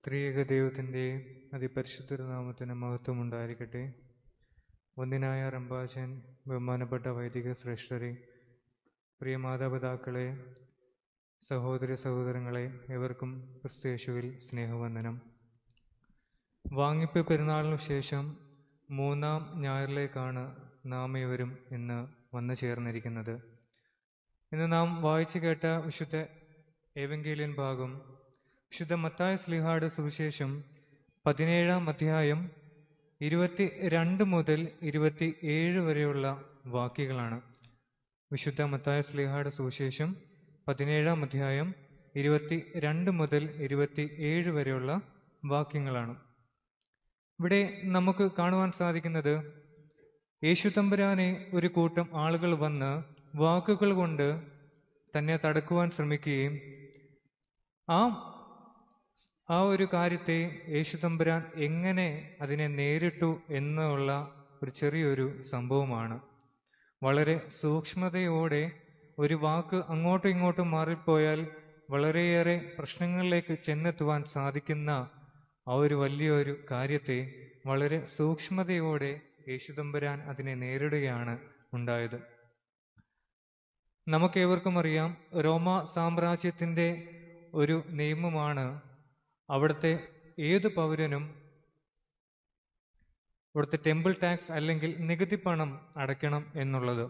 ത്രിയേക ദൈവത്തിൻ്റെ അതിപരിശുദ്ധ നാമത്തിന് മഹത്വം ഉണ്ടായിരിക്കട്ടെ ഒന്നിനായ റംബാശൻ ബഹുമാനപ്പെട്ട വൈദിക ശ്രേഷ്ഠരെ പ്രിയ മാതാപിതാക്കളെ സഹോദര സഹോദരങ്ങളെ എവർക്കും ക്രിസ്തയേശുവിൽ സ്നേഹവന്ദനം വാങ്ങിപ്പ് പെരുന്നാളിനു ശേഷം മൂന്നാം ഞായറിലേക്കാണ് നാം ഇവരും ഇന്ന് വന്നു ചേർന്നിരിക്കുന്നത് ഇന്ന് നാം വായിച്ചു കേട്ട വിശുദ്ധ ഏവങ്കേലിയൻ ഭാഗം വിശുദ്ധ മത്തായ സ്ലിഹായുടെ സുവിശേഷം പതിനേഴാം അധ്യായം ഇരുപത്തി രണ്ട് മുതൽ ഇരുപത്തി ഏഴ് വരെയുള്ള വാക്യങ്ങളാണ് വിശുദ്ധ മത്തായ സ്ലിഹായുടെ സുവിശേഷം പതിനേഴാം അധ്യായം ഇരുപത്തി രണ്ട് മുതൽ ഇരുപത്തി ഏഴ് വരെയുള്ള വാക്യങ്ങളാണ് ഇവിടെ നമുക്ക് കാണുവാൻ സാധിക്കുന്നത് യേശു തമ്പുരാനെ ഒരു കൂട്ടം ആളുകൾ വന്ന് വാക്കുകൾ കൊണ്ട് തന്നെ തടുക്കുവാൻ ശ്രമിക്കുകയും ആ ആ ഒരു കാര്യത്തെ യേശു തമ്പുരാൻ എങ്ങനെ അതിനെ നേരിട്ടു എന്നുള്ള ഒരു ചെറിയൊരു സംഭവമാണ് വളരെ സൂക്ഷ്മതയോടെ ഒരു വാക്ക് അങ്ങോട്ടും ഇങ്ങോട്ടും മാറിപ്പോയാൽ വളരെയേറെ പ്രശ്നങ്ങളിലേക്ക് ചെന്നെത്തുവാൻ സാധിക്കുന്ന ആ ഒരു വലിയൊരു കാര്യത്തെ വളരെ സൂക്ഷ്മതയോടെ യേശുദമ്പുരാൻ അതിനെ നേരിടുകയാണ് ഉണ്ടായത് നമുക്കേവർക്കും അറിയാം റോമ സാമ്രാജ്യത്തിൻ്റെ ഒരു നിയമമാണ് അവിടുത്തെ ഏത് പൗരനും ഇവിടുത്തെ ടെമ്പിൾ ടാക്സ് അല്ലെങ്കിൽ നികുതി പണം അടയ്ക്കണം എന്നുള്ളത്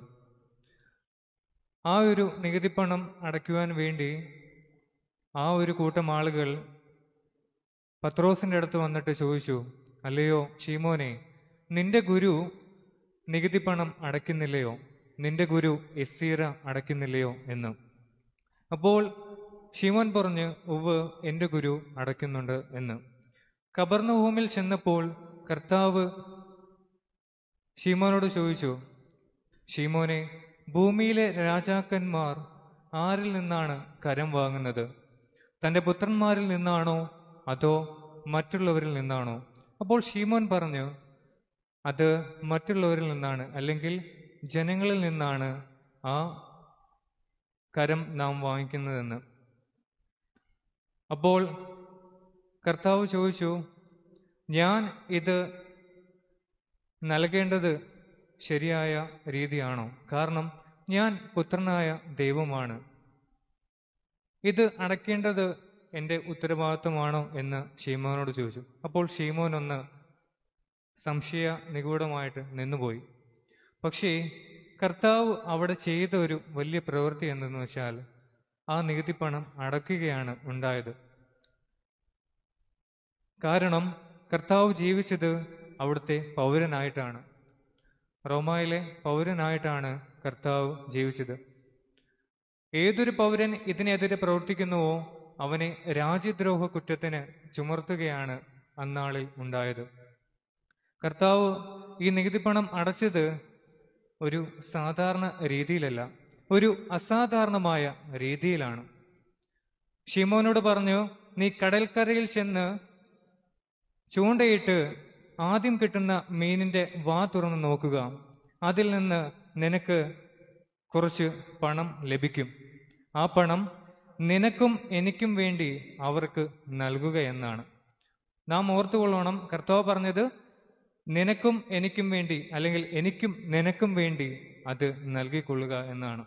ആ ഒരു നികുതി പണം അടയ്ക്കുവാൻ വേണ്ടി ആ ഒരു കൂട്ടം ആളുകൾ പത്രോസിന്റെ അടുത്ത് വന്നിട്ട് ചോദിച്ചു അല്ലയോ ഷീമോനെ നിന്റെ ഗുരു നികുതി പണം അടയ്ക്കുന്നില്ലയോ നിന്റെ ഗുരു എസ്സീറ അടയ്ക്കുന്നില്ലയോ എന്ന് അപ്പോൾ ഷീമോൻ പറഞ്ഞു ഉവ് എൻ്റെ ഗുരു അടയ്ക്കുന്നുണ്ട് എന്ന് കബർണഹൂമിൽ ചെന്നപ്പോൾ കർത്താവ് ഷീമോനോട് ചോദിച്ചു ഷീമോനെ ഭൂമിയിലെ രാജാക്കന്മാർ ആരിൽ നിന്നാണ് കരം വാങ്ങുന്നത് തൻ്റെ പുത്രന്മാരിൽ നിന്നാണോ അതോ മറ്റുള്ളവരിൽ നിന്നാണോ അപ്പോൾ ഷീമോൻ പറഞ്ഞു അത് മറ്റുള്ളവരിൽ നിന്നാണ് അല്ലെങ്കിൽ ജനങ്ങളിൽ നിന്നാണ് ആ കരം നാം വാങ്ങിക്കുന്നതെന്ന് അപ്പോൾ കർത്താവ് ചോദിച്ചു ഞാൻ ഇത് നൽകേണ്ടത് ശരിയായ രീതിയാണോ കാരണം ഞാൻ പുത്രനായ ദൈവമാണ് ഇത് അടയ്ക്കേണ്ടത് എൻ്റെ ഉത്തരവാദിത്വമാണോ എന്ന് ഷീമോനോട് ചോദിച്ചു അപ്പോൾ ഷീമോൻ ഒന്ന് സംശയ നിഗൂഢമായിട്ട് നിന്നുപോയി പക്ഷേ കർത്താവ് അവിടെ ചെയ്ത ഒരു വലിയ പ്രവൃത്തി എന്തെന്ന് വെച്ചാൽ ആ നികുതി പണം അടയ്ക്കുകയാണ് ഉണ്ടായത് കാരണം കർത്താവ് ജീവിച്ചത് അവിടുത്തെ പൗരനായിട്ടാണ് റോമായിലെ പൗരനായിട്ടാണ് കർത്താവ് ജീവിച്ചത് ഏതൊരു പൗരൻ ഇതിനെതിരെ പ്രവർത്തിക്കുന്നുവോ അവനെ രാജ്യദ്രോഹ കുറ്റത്തിന് ചുമർത്തുകയാണ് അന്നാളിൽ ഉണ്ടായത് കർത്താവ് ഈ നികുതി പണം അടച്ചത് ഒരു സാധാരണ രീതിയിലല്ല ഒരു അസാധാരണമായ രീതിയിലാണ് ഷിമോനോട് പറഞ്ഞു നീ കടൽക്കരയിൽ ചെന്ന് ചൂണ്ടയിട്ട് ആദ്യം കിട്ടുന്ന മീനിന്റെ വാ തുറന്ന് നോക്കുക അതിൽ നിന്ന് നിനക്ക് കുറച്ച് പണം ലഭിക്കും ആ പണം നിനക്കും എനിക്കും വേണ്ടി അവർക്ക് നൽകുക എന്നാണ് നാം ഓർത്തുകൊള്ളണം കർത്താവ് പറഞ്ഞത് നിനക്കും എനിക്കും വേണ്ടി അല്ലെങ്കിൽ എനിക്കും നിനക്കും വേണ്ടി അത് നൽകിക്കൊള്ളുക എന്നാണ്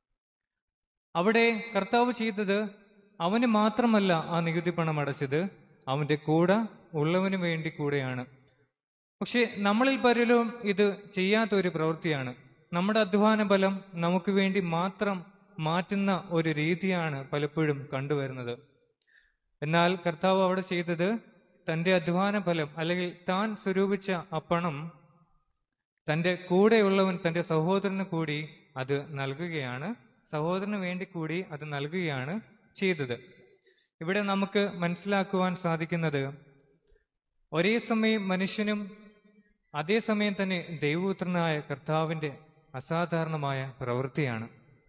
അവിടെ കർത്താവ് ചെയ്തത് അവന് മാത്രമല്ല ആ നികുതി പണം അടച്ചത് അവന്റെ കൂടെ ഉള്ളവന് വേണ്ടി കൂടെയാണ് പക്ഷെ നമ്മളിൽ പലരും ഇത് ചെയ്യാത്ത ഒരു പ്രവൃത്തിയാണ് നമ്മുടെ അധ്വാന ബലം നമുക്ക് വേണ്ടി മാത്രം മാറ്റുന്ന ഒരു രീതിയാണ് പലപ്പോഴും കണ്ടുവരുന്നത് എന്നാൽ കർത്താവ് അവിടെ ചെയ്തത് തന്റെ അധ്വാന ഫലം അല്ലെങ്കിൽ താൻ സ്വരൂപിച്ച ആ പണം തന്റെ കൂടെയുള്ളവൻ തന്റെ സഹോദരന് കൂടി അത് നൽകുകയാണ് സഹോദരന് വേണ്ടി കൂടി അത് നൽകുകയാണ് ചെയ്തത് ഇവിടെ നമുക്ക് മനസ്സിലാക്കുവാൻ സാധിക്കുന്നത് ഒരേ സമയം മനുഷ്യനും അതേസമയം തന്നെ ദൈവപുത്രനായ കർത്താവിന്റെ അസാധാരണമായ പ്രവൃത്തിയാണ്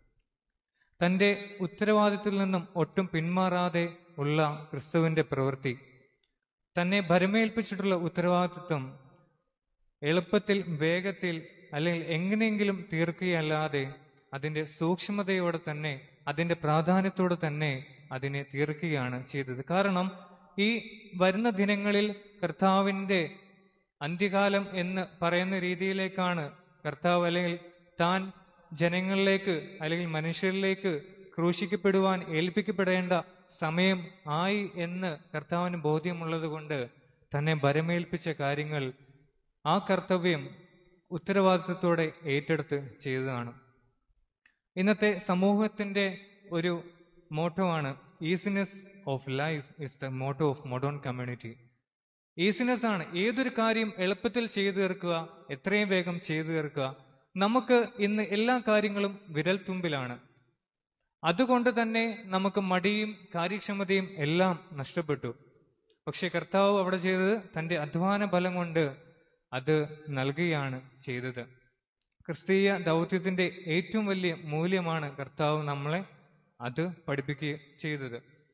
തന്റെ ഉത്തരവാദിത്തത്തിൽ നിന്നും ഒട്ടും പിന്മാറാതെ ഉള്ള ക്രിസ്തുവിന്റെ പ്രവൃത്തി തന്നെ ഭരമേൽപ്പിച്ചിട്ടുള്ള ഉത്തരവാദിത്വം എളുപ്പത്തിൽ വേഗത്തിൽ അല്ലെങ്കിൽ എങ്ങനെയെങ്കിലും തീർക്കുകയല്ലാതെ അതിന്റെ സൂക്ഷ്മതയോടെ തന്നെ അതിന്റെ പ്രാധാന്യത്തോടെ തന്നെ അതിനെ തീർക്കുകയാണ് ചെയ്തത് കാരണം ഈ വരുന്ന ദിനങ്ങളിൽ കർത്താവിന്റെ അന്ത്യകാലം എന്ന് പറയുന്ന രീതിയിലേക്കാണ് കർത്താവ് അല്ലെങ്കിൽ താൻ ജനങ്ങളിലേക്ക് അല്ലെങ്കിൽ മനുഷ്യരിലേക്ക് ക്രൂശിക്കപ്പെടുവാൻ ഏൽപ്പിക്കപ്പെടേണ്ട സമയം ആയി എന്ന് കർത്താവിന് ബോധ്യമുള്ളത് കൊണ്ട് തന്നെ ഭരമേൽപ്പിച്ച കാര്യങ്ങൾ ആ കർത്തവ്യം ഉത്തരവാദിത്വത്തോടെ ഏറ്റെടുത്ത് ചെയ്തതാണ് ഇന്നത്തെ സമൂഹത്തിന്റെ ഒരു മോട്ടോ ആണ് easiness of life is the motto of modern community easiness ആണ് ഏതൊരു കാര്യം എളുപ്പത്തിൽ ചെയ്തു തീർക്കുക എത്രയും വേഗം ചെയ്തു തീർക്കുക നമുക്ക് ഇന്ന് എല്ലാ കാര്യങ്ങളും വിരൽത്തുമ്പിലാണ് അതുകൊണ്ട് തന്നെ നമുക്ക് മടിയും കാര്യക്ഷമതയും എല്ലാം നഷ്ടപ്പെട്ടു പക്ഷെ കർത്താവ് അവിടെ ചെയ്തത് തന്റെ അധ്വാന ബലം കൊണ്ട് അത് നൽകുകയാണ് ചെയ്തത് ക്രിസ്തീയ ദൗത്യത്തിന്റെ ഏറ്റവും വലിയ മൂല്യമാണ് കർത്താവ് നമ്മളെ അത് പഠിപ്പിക്കുക ചെയ്തത്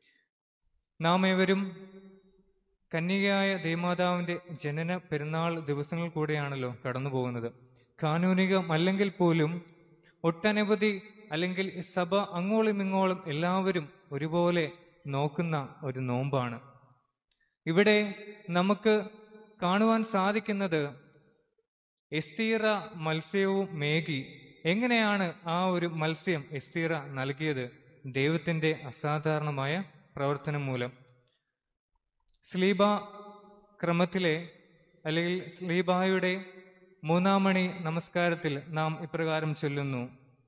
നാം ഏവരും കന്യകയായ ദേവമാതാവിന്റെ ജനന പെരുന്നാൾ ദിവസങ്ങൾ കൂടെയാണല്ലോ കടന്നു പോകുന്നത് കാനൂനികമല്ലെങ്കിൽ പോലും ഒട്ടനവധി അല്ലെങ്കിൽ സഭ അങ്ങോളം ഇങ്ങോളം എല്ലാവരും ഒരുപോലെ നോക്കുന്ന ഒരു നോമ്പാണ് ഇവിടെ നമുക്ക് കാണുവാൻ സാധിക്കുന്നത് എസ്തീറ മത്സ്യവും മേഘി എങ്ങനെയാണ് ആ ഒരു മത്സ്യം എസ്തീറ നൽകിയത് ദൈവത്തിന്റെ അസാധാരണമായ പ്രവർത്തനം മൂലം സ്ലീബ ക്രമത്തിലെ അല്ലെങ്കിൽ സ്ലീബായുടെ മൂന്നാം മണി നമസ്കാരത്തിൽ നാം ഇപ്രകാരം ചൊല്ലുന്നു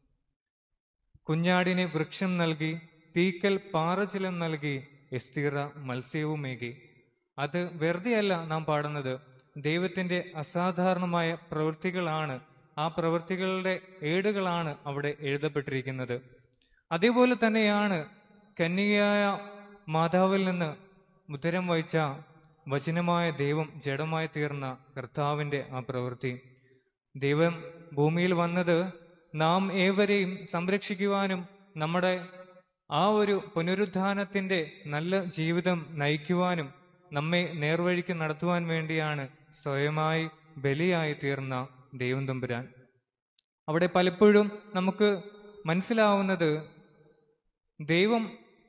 കുഞ്ഞാടിനെ വൃക്ഷം നൽകി തീക്കൽ പാറച്ചിലം നൽകി എസ്തീറ മത്സ്യവുമേകി അത് വെറുതെയല്ല നാം പാടുന്നത് ദൈവത്തിന്റെ അസാധാരണമായ പ്രവൃത്തികളാണ് ആ പ്രവൃത്തികളുടെ ഏടുകളാണ് അവിടെ എഴുതപ്പെട്ടിരിക്കുന്നത് അതേപോലെ തന്നെയാണ് കന്യകയായ മാതാവിൽ നിന്ന് ഉദരം വഹിച്ച വചനമായ ദൈവം ജഡമായി തീർന്ന കർത്താവിന്റെ ആ പ്രവൃത്തി ദൈവം ഭൂമിയിൽ വന്നത് നാം ഏവരെയും സംരക്ഷിക്കുവാനും നമ്മുടെ ആ ഒരു പുനരുദ്ധാനത്തിന്റെ നല്ല ജീവിതം നയിക്കുവാനും നമ്മെ നേർവഴിക്ക് നടത്തുവാൻ വേണ്ടിയാണ് സ്വയമായി ബലിയായി തീർന്ന ദൈവം തമ്പുരാൻ അവിടെ പലപ്പോഴും നമുക്ക് മനസ്സിലാവുന്നത് ദൈവം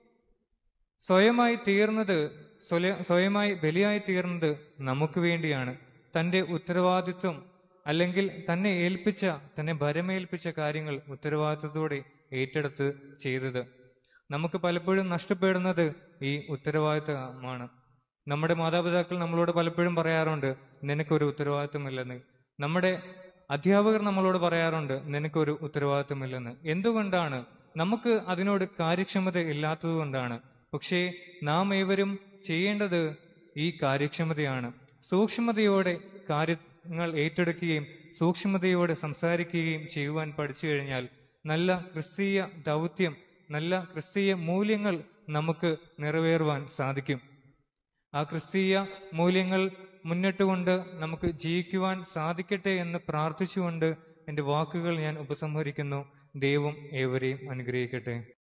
സ്വയമായി തീർന്നത് സ്വല- സ്വയമായി ബലിയായി തീർന്നത് നമുക്ക് വേണ്ടിയാണ് തന്റെ ഉത്തരവാദിത്വം അല്ലെങ്കിൽ തന്നെ ഏൽപ്പിച്ച തന്നെ ഭരമേൽപ്പിച്ച കാര്യങ്ങൾ ഉത്തരവാദിത്വത്തോടെ ഏറ്റെടുത്ത് ചെയ്തത് നമുക്ക് പലപ്പോഴും നഷ്ടപ്പെടുന്നത് ഈ ഉത്തരവാദിത്തമാണ് നമ്മുടെ മാതാപിതാക്കൾ നമ്മളോട് പലപ്പോഴും പറയാറുണ്ട് നിനക്കൊരു ഉത്തരവാദിത്വമില്ലെന്ന് നമ്മുടെ അധ്യാപകർ നമ്മളോട് പറയാറുണ്ട് നിനക്കൊരു ഉത്തരവാദിത്വമില്ലെന്ന് എന്തുകൊണ്ടാണ് നമുക്ക് അതിനോട് കാര്യക്ഷമത ഇല്ലാത്തതുകൊണ്ടാണ് പക്ഷേ നാം ഏവരും ചെയ്യേണ്ടത് ഈ കാര്യക്ഷമതയാണ് സൂക്ഷ്മതയോടെ കാര്യങ്ങൾ ഏറ്റെടുക്കുകയും സൂക്ഷ്മതയോടെ സംസാരിക്കുകയും ചെയ്യുവാൻ പഠിച്ചു കഴിഞ്ഞാൽ നല്ല ക്രിസ്തീയ ദൗത്യം നല്ല ക്രിസ്തീയ മൂല്യങ്ങൾ നമുക്ക് നിറവേറുവാൻ സാധിക്കും ആ ക്രിസ്തീയ മൂല്യങ്ങൾ മുന്നിട്ടുകൊണ്ട് നമുക്ക് ജീവിക്കുവാൻ സാധിക്കട്ടെ എന്ന് പ്രാർത്ഥിച്ചുകൊണ്ട് എൻ്റെ വാക്കുകൾ ഞാൻ ഉപസംഹരിക്കുന്നു ദൈവം ഏവരെയും അനുഗ്രഹിക്കട്ടെ